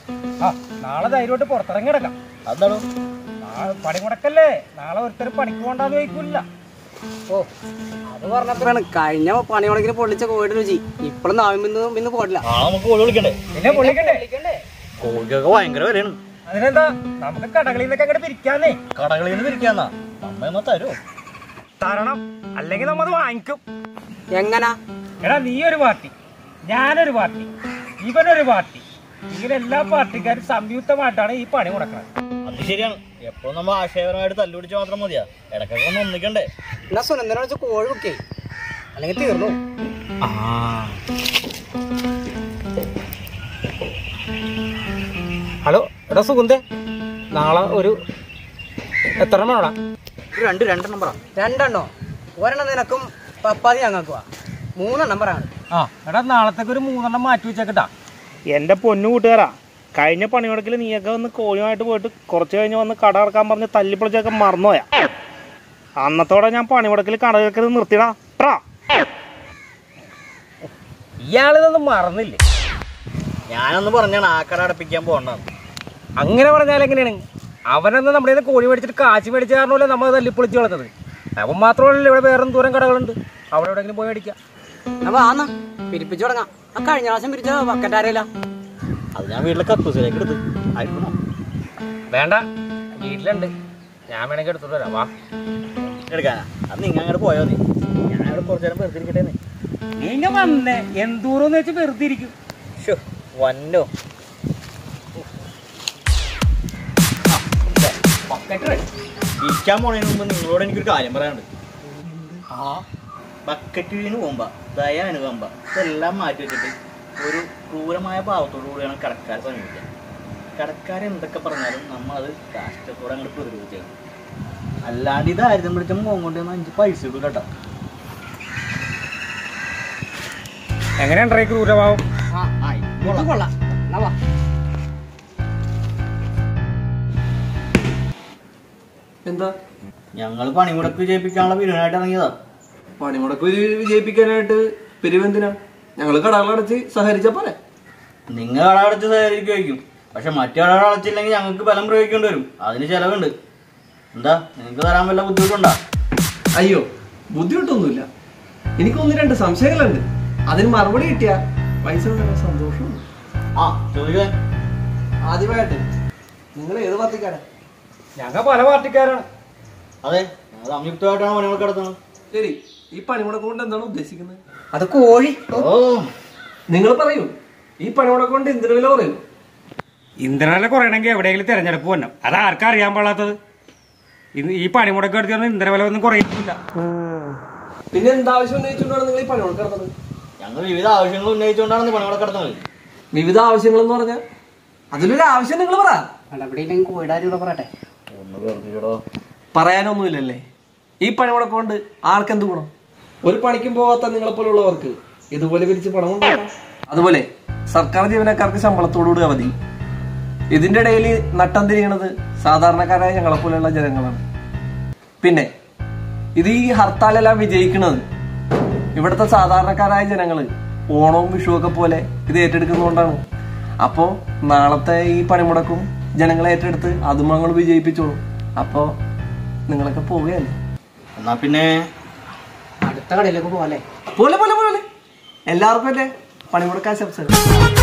ആ നാളെ ധൈര്യമായിട്ട് പുറത്തിറങ്ങി കിടക്കാം അതാണോ നാളെ പണി മുടക്കല്ലേ നാളെ ഒരുത്തരും പണിക്ക് പോകണ്ടെന്ന് ചോദിക്കൂല ഓ അത് പറഞ്ഞപ്പോഴാണ് കഴിഞ്ഞ പണിമുടക്കിന് പൊള്ളിച്ച കോഴിയുടെ രുചി ഇപ്പോഴും നാവിൽ നിന്ന് പിന്നെ പോടില്ല ആ നമുക്ക് കോഴി വിളിക്കണ്ടേ പിന്നെ പൊള്ളിക്കണ്ടേ കോഴിക്കൊക്കെ ഭയങ്കര വിലയാണ് അതിനെന്താ നമുക്ക് കടകളിൽ നിന്നൊക്കെ അങ്ങോട്ട് പിരിക്കാന്നേ കടകളിൽ നിന്ന് പിരിക്കാന്നാ നമ്മ തരുമോ തരണം അല്ലെങ്കിൽ നമ്മത് വാങ്ങിക്കും എങ്ങനാ എടാ നീ ഒരു പാർട്ടി ഞാനൊരു പാർട്ടി ഇവനൊരു പാർട്ടി ഇങ്ങനെ എല്ലാ പാർട്ടിക്കാരും സംയുക്തമായിട്ടാണ് ഈ പണി മുടക്കുന്നത് അത് ശരിയാണ് എപ്പോഴും നമ്മൾ ആശയപരമായിട്ട് തല്ലുപിടിച്ച് മാത്രം മതിയാ ഇടയ്ക്കൊക്കെ ഒന്ന് ഒന്നിക്കണ്ടേ എന്നാ സുനന്ദനെ വെച്ച് കോഴി വെക്കേ അല്ലെങ്കിൽ തീർന്നു ഹലോ എടാ സുഗന്ധേ നാളെ ഒരു എത്ര വേണോടാ ഒരു രണ്ട് രണ്ട് നമ്പറാ രണ്ടെണ്ണോ ഒരെണ്ണം നിനക്കും പപ്പാതി ഞങ്ങൾക്കുവാ മൂന്നെണ്ണം പറയാണ് ആ എടാ നാളത്തേക്ക് ഒരു മൂന്നെണ്ണം മാറ്റി വെച്ചേക്കട്ടാ എൻ്റെ പൊന്നു കൂട്ടുകാരാ കഴിഞ്ഞ പണിമുടക്കിൽ നീയൊക്കെ വന്ന് കോഴിയുമായിട്ട് പോയിട്ട് കുറച്ച് കഴിഞ്ഞ് വന്ന് കട ഇറക്കാൻ പറഞ്ഞ് തല്ലിപ്പൊളിച്ചൊക്കെ മറന്നുപോയാ അന്നത്തോടെ ഞാൻ പണിമുടക്കിൽ കട ഇറക്കരുത് നിർത്തിടാ ട്ടാ. ഇയാളിതൊന്നും മറന്നില്ലേ ഞാനൊന്ന് പറഞ്ഞാണ് ആ കട അടപ്പിക്കാൻ പോകണ്ടെന്ന് അങ്ങനെ പറഞ്ഞാൽ എങ്ങനെയാണ് അവനൊന്ന് നമ്മുടെ കയ്യിൽ നിന്ന് കോഴി മേടിച്ചിട്ട് കാശ് മേടിച്ച കാരണമല്ലേ നമ്മൾ തല്ലിപ്പൊളിച്ച് കളഞ്ഞത് അവൻ മാത്രമല്ല ഇവിടെ വേറെ ദൂരം കടകളുണ്ട് അവിടെ എവിടെയെങ്കിലും പോയി മേടിക്കാം എന്നാ വാന്നാ പിരിപ്പിച്ചു തുടങ്ങാം ആ കഴിഞ്ഞ പ്രാവശ്യം പിരിച്ച ബക്കറ്റ് ആരെയില്ല അത് ഞാൻ വീട്ടിലെ കക്കൂസിലേക്ക് എടുത്ത് അയക്കണോ വേണ്ട വീട്ടിലുണ്ട് ഞാൻ വേണമെങ്കിൽ എടുത്തോണ്ട് വരാം വാ എടുക്കാനാ അത് നിങ്ങൾ അങ്ങോട്ട് പോയാൽ മതി ഞാൻ ഇവിടെ കുറച്ചു നേരം വെറുതെ ഇരിക്കട്ടെ നീങ്ങ വന്നേ എന്തൂറെന്ന് വെച്ച് വെറുതെ ഇരിക്കും വന്നോ ഇരിക്കാൻ പോണതിന് മുമ്പ് നിങ്ങളോട് എനിക്കൊരു കാര്യം പറയാനുണ്ട് ആ ബക്കറ്റ് വീണ് പോകുമ്പോ ദയ അനുകമ്പ ഇതെല്ലാം മാറ്റി വെച്ചിട്ട് ഒരു ക്രൂരമായ ഭാവത്തോടു കൂടിയാണ് കടക്കാരെ സമീപിക്കുക കടക്കാരെ എന്തൊക്കെ പറഞ്ഞാലും നമ്മൾ അത് കാഷ്ടത്തോടെ അങ്ങോട്ട് പ്രതിരോധിച്ചേക്കണം അല്ലാണ്ട് ഇത് ആയിരം പിടിച്ച മോൻ കൊണ്ട് അഞ്ച് പൈസ ഇടും കേട്ടോ എങ്ങനെയുണ്ടായി ക്രൂരഭാവം ആ ആയി ഇത് കൊള്ളാം എന്നാ വാ എന്താ ഞങ്ങൾ പണിമുടക്ക് വിജയിപ്പിക്കാനുള്ള വീടിനായിട്ട് ഇറങ്ങിയതാ പണിമുടക്ക് വിജയി- വിജയിപ്പിക്കാനായിട്ട് പിരിവെന്തിനാ ഞങ്ങള് കടകളടച്ച് സഹകരിച്ച പോലെ നിങ്ങൾ കട അടച്ച് സഹകരിക്കുമായിരിക്കും പക്ഷെ മറ്റു കടകൾ അടച്ചില്ലെങ്കിൽ ഞങ്ങൾക്ക് ബലം പ്രയോഗിക്കേണ്ടി വരും അതിന് ചെലവുണ്ട് എന്താ നിങ്ങൾക്ക് തരാൻ വല്ല ബുദ്ധിമുട്ടുണ്ടോ അയ്യോ ബുദ്ധിമുട്ടൊന്നുമില്ല എനിക്ക് ഒന്ന് രണ്ട് സംശയങ്ങളുണ്ട് അതിന് മറുപടി കിട്ടിയ പൈസ തരാൻ സന്തോഷമുണ്ട് ആ ചോദിക്കാൻ ആദ്യമായിട്ട് നിങ്ങൾ ഏത് പാർട്ടിക്കാരാ ഞങ്ങൾ പല പാർട്ടിക്കാരാണ് അതെ ഞങ്ങൾ സംയുക്തമായിട്ടാണ് പണിമുടക്ക് നടത്തുന്നത് ശരി ഈ പണിമുടക്ക് കൊണ്ട് എന്താണ് ഉദ്ദേശിക്കുന്നത് അത് കോഴി ഓ നിങ്ങൾ പറയൂ ഈ പണിമുടക്ക് കൊണ്ട് എന്തിനു വില പറയൂ ഇന്ധനവില കുറയണമെങ്കിൽ എവിടെയെങ്കിലും തിരഞ്ഞെടുപ്പ് വരണം അത് ആർക്കാ അറിയാൻ പാടാത്തത് ഇത് ഈ പണിമുടക്ക് എടുത്തൊന്നും ഇന്ധനവില ഒന്നും കുറയില്ല പിന്നെ എന്താവശ്യം ഉന്നയിച്ചുകൊണ്ടാണ് നിങ്ങൾ ഈ പണിമുടക്ക് നടത്തുന്നത് ഞങ്ങൾ വിവിധ ആവശ്യങ്ങൾ ഉന്നയിച്ചുകൊണ്ടാണ് പണിമുടക്ക് നടത്തുന്നത് വിവിധ ആവശ്യങ്ങൾ എന്ന് പറഞ്ഞാൽ അതിലൊരു ആവശ്യം നിങ്ങൾ പറ നടപടിയില്ലെങ്കിൽ കോഴിയുടെ കാര്യം കൂടെ പറയട്ടെ ഒന്ന് വെറുതെടോ പറയാനൊന്നുമില്ലല്ലേ ഈ പണിമുടക്ക് കൊണ്ട് ആർക്കെന്ത് ഗുണം ഒരു പണിക്കും പോവാത്ത നിങ്ങളെ പോലുള്ളവർക്ക് ഇതുപോലെ പിരിച്ച് പണം ഉണ്ടാക്കാം അതുപോലെ സർക്കാർ ജീവനക്കാർക്ക് ശമ്പളത്തോടുകൂടി അവധി ഇതിന്റെ ഇടയിൽ നട്ടം തിരിയണത് സാധാരണക്കാരായ ഞങ്ങളെ പോലെയുള്ള ജനങ്ങളാണ് പിന്നെ ഇത് ഈ ഹർത്താലെല്ലാം വിജയിക്കുന്നത് ഇവിടുത്തെ സാധാരണക്കാരായ ജനങ്ങള് ഓണവും വിഷുവൊക്കെ പോലെ ഇത് ഏറ്റെടുക്കുന്നതുകൊണ്ടാണ് അപ്പോ നാളത്തെ ഈ പണിമുടക്കും ജനങ്ങളെ ഏറ്റെടുത്ത് അതും ഞങ്ങൾ വിജയിപ്പിച്ചോളൂ അപ്പോ നിങ്ങളൊക്കെ പോവുകയല്ലേ എന്നാ പിന്നെ അടുത്ത കടയിലേക്ക് പോവാല്ലേ പോലെ പോലെ പോലെ എല്ലാവർക്കും അല്ലേ പണിമുടക്കാൻ ശബ്ദം